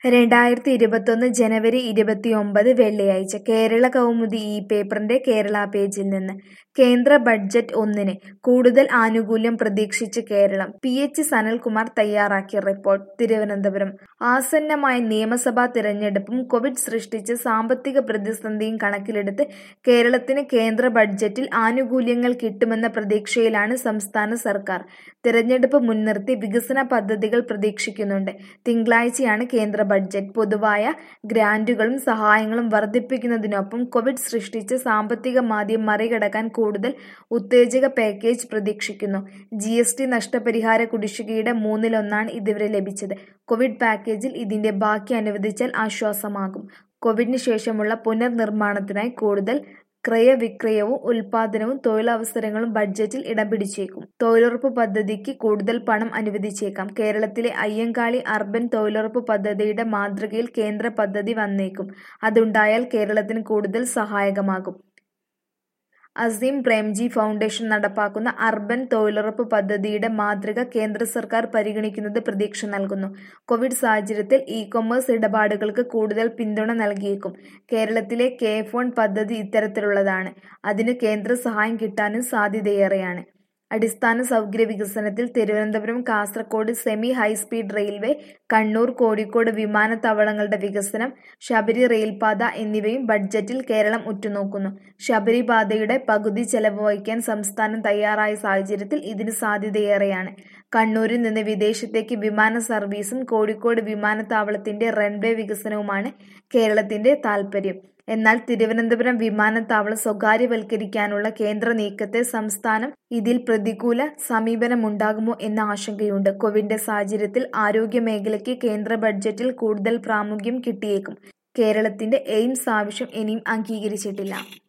രണ്ടായിരത്തി ഇരുപത്തൊന്ന് ജനുവരി ഇരുപത്തിയൊമ്പത് വെള്ളിയാഴ്ച കേരള കൗമുദി ഈ പേപ്പറിന്റെ കേരള പേജിൽ നിന്ന് കേന്ദ്ര ബഡ്ജറ്റ് ഒന്നിന് കൂടുതൽ ആനുകൂല്യം പ്രതീക്ഷിച്ച് കേരളം പി എച്ച് സനൽകുമാർ തയ്യാറാക്കിയ റിപ്പോർട്ട് തിരുവനന്തപുരം ആസന്നമായ നിയമസഭാ തിരഞ്ഞെടുപ്പും കോവിഡ് സൃഷ്ടിച്ച സാമ്പത്തിക പ്രതിസന്ധിയും കണക്കിലെടുത്ത് കേരളത്തിന് കേന്ദ്ര ബഡ്ജറ്റിൽ ആനുകൂല്യങ്ങൾ കിട്ടുമെന്ന പ്രതീക്ഷയിലാണ് സംസ്ഥാന സർക്കാർ തിരഞ്ഞെടുപ്പ് മുൻനിർത്തി വികസന പദ്ധതികൾ പ്രതീക്ഷിക്കുന്നുണ്ട് തിങ്കളാഴ്ചയാണ് കേന്ദ്ര ബഡ്ജറ്റ് പൊതുവായ ഗ്രാന്റുകളും സഹായങ്ങളും വർദ്ധിപ്പിക്കുന്നതിനൊപ്പം കോവിഡ് സൃഷ്ടിച്ച സാമ്പത്തിക മാന്ദ്യം മറികടക്കാൻ കൂടുതൽ ഉത്തേജക പാക്കേജ് പ്രതീക്ഷിക്കുന്നു ജി എസ് ടി നഷ്ടപരിഹാര കുടിശ്ശികയുടെ മൂന്നിലൊന്നാണ് ഇതുവരെ ലഭിച്ചത് കോവിഡ് പാക്കേജിൽ ഇതിന്റെ ബാക്കി അനുവദിച്ചാൽ ആശ്വാസമാകും കോവിഡിന് ശേഷമുള്ള പുനർനിർമ്മാണത്തിനായി കൂടുതൽ ക്രയവിക്രയവും ഉൽപാദനവും തൊഴിലവസരങ്ങളും ബഡ്ജറ്റിൽ ഇടം പിടിച്ചേക്കും തൊഴിലുറപ്പ് പദ്ധതിക്ക് കൂടുതൽ പണം അനുവദിച്ചേക്കാം കേരളത്തിലെ അയ്യങ്കാളി അർബൻ തൊഴിലുറപ്പ് പദ്ധതിയുടെ മാതൃകയിൽ കേന്ദ്ര പദ്ധതി വന്നേക്കും അതുണ്ടായാൽ കേരളത്തിന് കൂടുതൽ സഹായകമാകും അസീം പ്രേംജി ഫൗണ്ടേഷൻ നടപ്പാക്കുന്ന അർബൻ തൊഴിലുറപ്പ് പദ്ധതിയുടെ മാതൃക കേന്ദ്ര സർക്കാർ പരിഗണിക്കുന്നത് പ്രതീക്ഷ നൽകുന്നു കോവിഡ് സാഹചര്യത്തിൽ ഇ കൊമേഴ്സ് ഇടപാടുകൾക്ക് കൂടുതൽ പിന്തുണ നൽകിയേക്കും കേരളത്തിലെ കെ ഫോൺ പദ്ധതി ഇത്തരത്തിലുള്ളതാണ് അതിന് കേന്ദ്ര സഹായം കിട്ടാനും സാധ്യതയേറെയാണ് അടിസ്ഥാന സൗകര്യ വികസനത്തിൽ Thiruvananthapuram Kasaragod semi high speed railway Kannur Kozhikode വിമാനത്താവളങ്ങളുടെ വികസനം ശബരി റെയിൽപാത എന്നിവയും ബഡ്ജറ്റിൽ കേരളം ഉറ്റുനോക്കുന്നു ശബരിപാതയുടെ പകുതി ചെലവ് വഹിക്കാൻ സംസ്ഥാനം തയ്യാറായ സാഹചര്യത്തിൽ ഇതിന് സാധ്യതയേറെയാണ് കണ്ണൂരിൽ നിന്ന് വിദേശത്തേക്ക് വിമാന സർവീസും കോഴിക്കോട് വിമാനത്താവളത്തിന്റെ റൺവേ വികസനവുമാണ് കേരളത്തിന്റെ താൽപര്യം എന്നാൽ തിരുവനന്തപുരം വിമാനത്താവളം സ്വകാര്യവൽക്കരിക്കാനുള്ള കേന്ദ്ര നീക്കത്തെ സംസ്ഥാനം ഇതിൽ പ്രതികൂല സമീപനമുണ്ടാകുമോ എന്ന ആശങ്കയുണ്ട് കോവിഡിന്റെ സാഹചര്യത്തിൽ ആരോഗ്യ മേഖലയ്ക്ക് കേന്ദ്ര ബഡ്ജറ്റിൽ കൂടുതൽ പ്രാമുഖ്യം കിട്ടിയേക്കും കേരളത്തിന്റെ എയിംസ് ആവശ്യം ഇനിയും അംഗീകരിച്ചിട്ടില്ല